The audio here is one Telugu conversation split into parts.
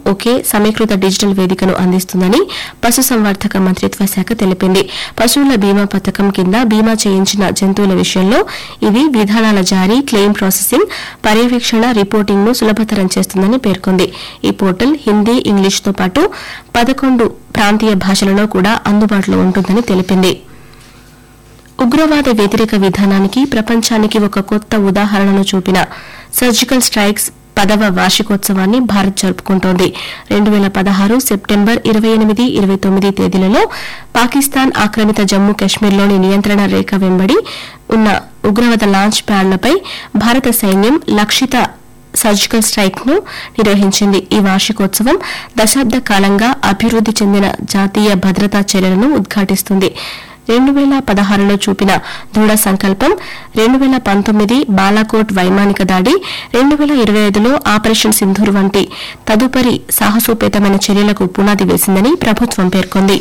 ఒకే సమీకృత డిజిటల్ వేదికను అందిస్తుందని పశుసంవర్ధక మంత్రిత్వ శాఖ తెలిపింది పశువుల బీమా పథకం కింద బీమా చేయించిన జంతువుల విషయంలో ఇది విధానాల జారీ క్లెయిమ్ ప్రాసెసింగ్ పర్యవేక్షణ రిపోర్టింగ్ ను సులభతరం చేస్తుందని పేర్కొంది ఈ పోర్టల్ హిందీ ఇంగ్లీష్తో పాటు పదకొండు ప్రాంతీయ భాషలలో కూడా అందుబాటులో ఉంటుందని తెలిపింది ఉగ్రవాద వ్యతిరేక విధానానికి ప్రపంచానికి ఒక కొత్త ఉదాహరణను చూపిన సర్జికల్ స్ట్రైక్స్ పదవ వార్షికోత్సవాన్ని భారత్ జరుపుకుంటోంది రెండు వేల పదహారు సెప్టెంబర్ ఇరవై ఎనిమిది ఇరవై తొమ్మిది తేదీలలో పాకిస్తాన్ ఆక్రమిత జమ్మూ కశ్మీర్లోని నియంత్రణ రేఖ వెంబడి ఉన్న ఉగ్రవాద లాంచ్ ప్యాడ్లపై భారత సైన్యం లక్షిత సర్జికల్ స్ట్రైక్ ను నిర్వహించింది ఈ వార్షికోత్సవం దశాబ్ద కాలంగా అభివృద్ది చెందిన జాతీయ భద్రతా చర్యలను ఉద్ఘాటిస్తుంది రెండు వేల పదహారులో చూపిన దృఢ సంకల్పం రెండు వేల పంతొమ్మిది బాలాకోట్ వైమానిక దాడి రెండు వేల ఇరవై ఐదులో ఆపరేషన్ సింధూర్ వంటి తదుపరి సాహసోపేతమైన చర్యలకు పునాది వేసిందని ప్రభుత్వం పేర్కొంది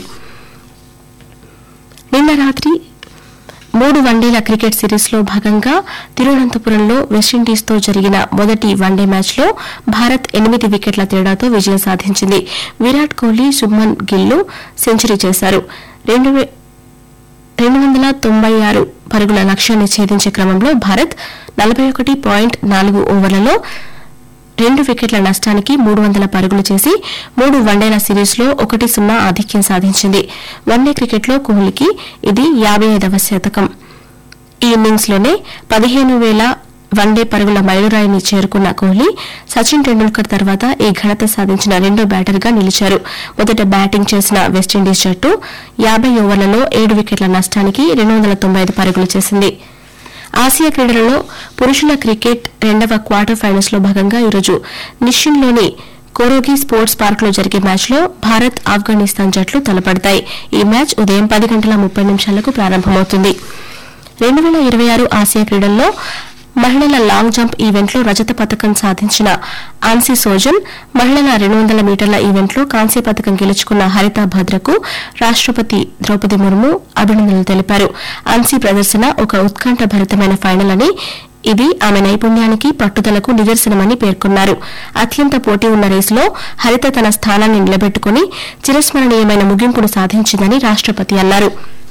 నిన్న రాత్రి మూడు వన్డేల క్రికెట్ సిరీస్లో భాగంగా తిరువనంతపురంలో వెస్టిండీస్తో జరిగిన మొదటి వన్డే మ్యాచ్లో భారత్ ఎనిమిది వికెట్ల తేడాతో విజయం సాధించింది విరాట్ కోహ్లీ శుభ్మన్ గిల్లు సెంచరీ చేశారు రెండు వే- రెండు వందల తొంభై ఆరు పరుగుల లక్ష్యాన్ని ఛేదించే క్రమంలో భారత్ నలభై ఒకటి పాయింట్ నాలుగు ఓవర్లలో రెండు వికెట్ల నష్టానికి మూడు వందల పరుగులు చేసి మూడు వన్డేల సిరీస్లో ఒకటి సున్నా ఆధిక్యం సాధించింది వన్డే క్రికెట్లో కోహ్లీకి ఇది యాభై ఐదవ శతకం ఈ ఇన్నింగ్స్లోనే పదిహేను వేల వన్డే పరుగుల మైలురాయిని చేరుకున్న కోహ్లీ సచిన్ టెండూల్కర్ తర్వాత ఈ ఘనత సాధించిన రెండో బ్యాటర్గా నిలిచారు మొదట బ్యాటింగ్ చేసిన వెస్టిండీస్ జట్టు యాభై ఓవర్లలో ఏడు వికెట్ల నష్టానికి రెండు వందల తొంభై ఐదు పరుగులు చేసింది ఆసియా క్రీడలలో పురుషుల క్రికెట్ రెండవ క్వార్టర్ ఫైనల్స్ లో భాగంగా ఈరోజు నిషిన్లోని కోరోగి స్పోర్ట్స్ పార్క్ లో జరిగే మ్యాచ్లో భారత్ ఆఫ్ఘనిస్తాన్ జట్లు తలపడతాయి ఈ మ్యాచ్ ఉదయం పది గంటల ముప్పై నిమిషాలకు ప్రారంభమవుతుంది రెండు వేల ఇరవై ఆరు ఆసియా క్రీడల్లో మహిళల లాంగ్ జంప్ ఈవెంట్లో రజత పథకం సాధించిన ఆన్సీ సోజన్ మహిళల రెండు వందల మీటర్ల ఈవెంట్లో కాంస్య పథకం గెలుచుకున్న హరిత భద్రకు రాష్టపతి ద్రౌపది ముర్ము అభినందనలు తెలిపారు ఆన్సీ ప్రదర్శన ఒక ఉత్కంఠభరితమైన ఫైనల్ అని ఇది ఆమె నైపుణ్యానికి పట్టుదలకు నిదర్శనమని పేర్కొన్నారు అత్యంత పోటీ ఉన్న రేసులో హరిత తన స్థానాన్ని నిలబెట్టుకుని చిరస్మరణీయమైన ముగింపును సాధించిందని రాష్టపతి అన్నారు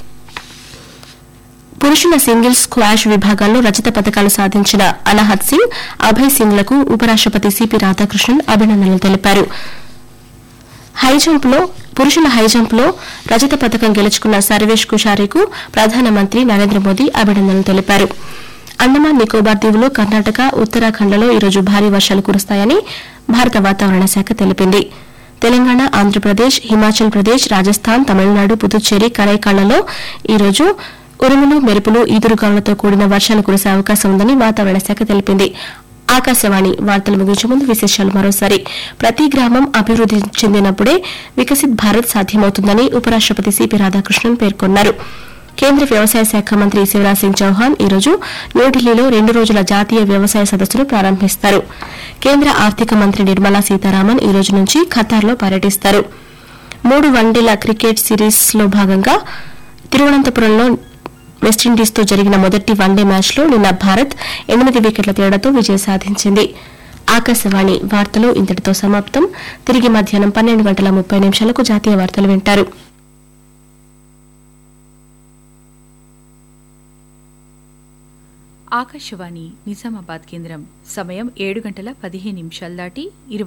పురుషుల సింగిల్స్ స్క్వాష్ విభాగాల్లో రజత పథకాలు సాధించిన అనహత్ సింగ్ అభయ్ సింగ్లకు ఉపరాష్టపతి సిపి రాధాకృష్ణన్ అభినందనలు తెలిపారు హైజంప్లో పురుషుల హైజంప్లో రజత పథకం గెలుచుకున్న సర్వేష్ కుషారీకు ప్రధానమంత్రి నరేంద్ర మోదీ అభినందనలు తెలిపారు అండమాన్ నికోబార్ దీవులు కర్ణాటక ఉత్తరాఖండ్లలో ఈరోజు భారీ వర్షాలు కురుస్తాయని భారత వాతావరణ శాఖ తెలిపింది తెలంగాణ ఆంధ్రప్రదేశ్ హిమాచల్ ప్రదేశ్ రాజస్థాన్ తమిళనాడు పుదుచ్చేరి కరైకాళ్లలో ఈరోజు ఉరుములు మెరుపులు ఈదురుగాలులతో కూడిన వర్షాలు కురిసే అవకాశం ఉందని వాతావరణ శాఖ తెలిపింది ఆకాశవాణి వార్తలు ముగించే ముందు విశేషాలు మరోసారి ప్రతి గ్రామం అభివృద్ది చెందినప్పుడే వికసిత్ భారత్ సాధ్యమవుతుందని ఉపరాష్టపతి సిపి రాధాకృష్ణన్ పేర్కొన్నారు కేంద్ర వ్యవసాయ శాఖ మంత్రి శివరాజ్ సింగ్ చౌహాన్ ఈరోజు న్యూఢిల్లీలో రెండు రోజుల జాతీయ వ్యవసాయ సదస్సును ప్రారంభిస్తారు కేంద్ర ఆర్థిక మంత్రి నిర్మలా సీతారామన్ ఈ రోజు నుంచి ఖతార్లో పర్యటిస్తారు మూడు వన్డేల క్రికెట్ సిరీస్ లో భాగంగా తిరువనంతపురంలో వెస్టిండీస్తో జరిగిన మొదటి వన్డే మ్యాచ్లో నిన్న భారత్ ఎనిమిది వికెట్ల తేడాతో విజయం సాధించింది ఆకాశవాణి వార్తలు ఇంతటితో సమాప్తం తిరిగి మధ్యాహ్నం పన్నెండు గంటల ముప్పై నిమిషాలకు జాతీయ వార్తలు వింటారు ఆకాశవాణి నిజామాబాద్ కేంద్రం సమయం ఏడు గంటల పదిహేను నిమిషాలు దాటి ఇరవై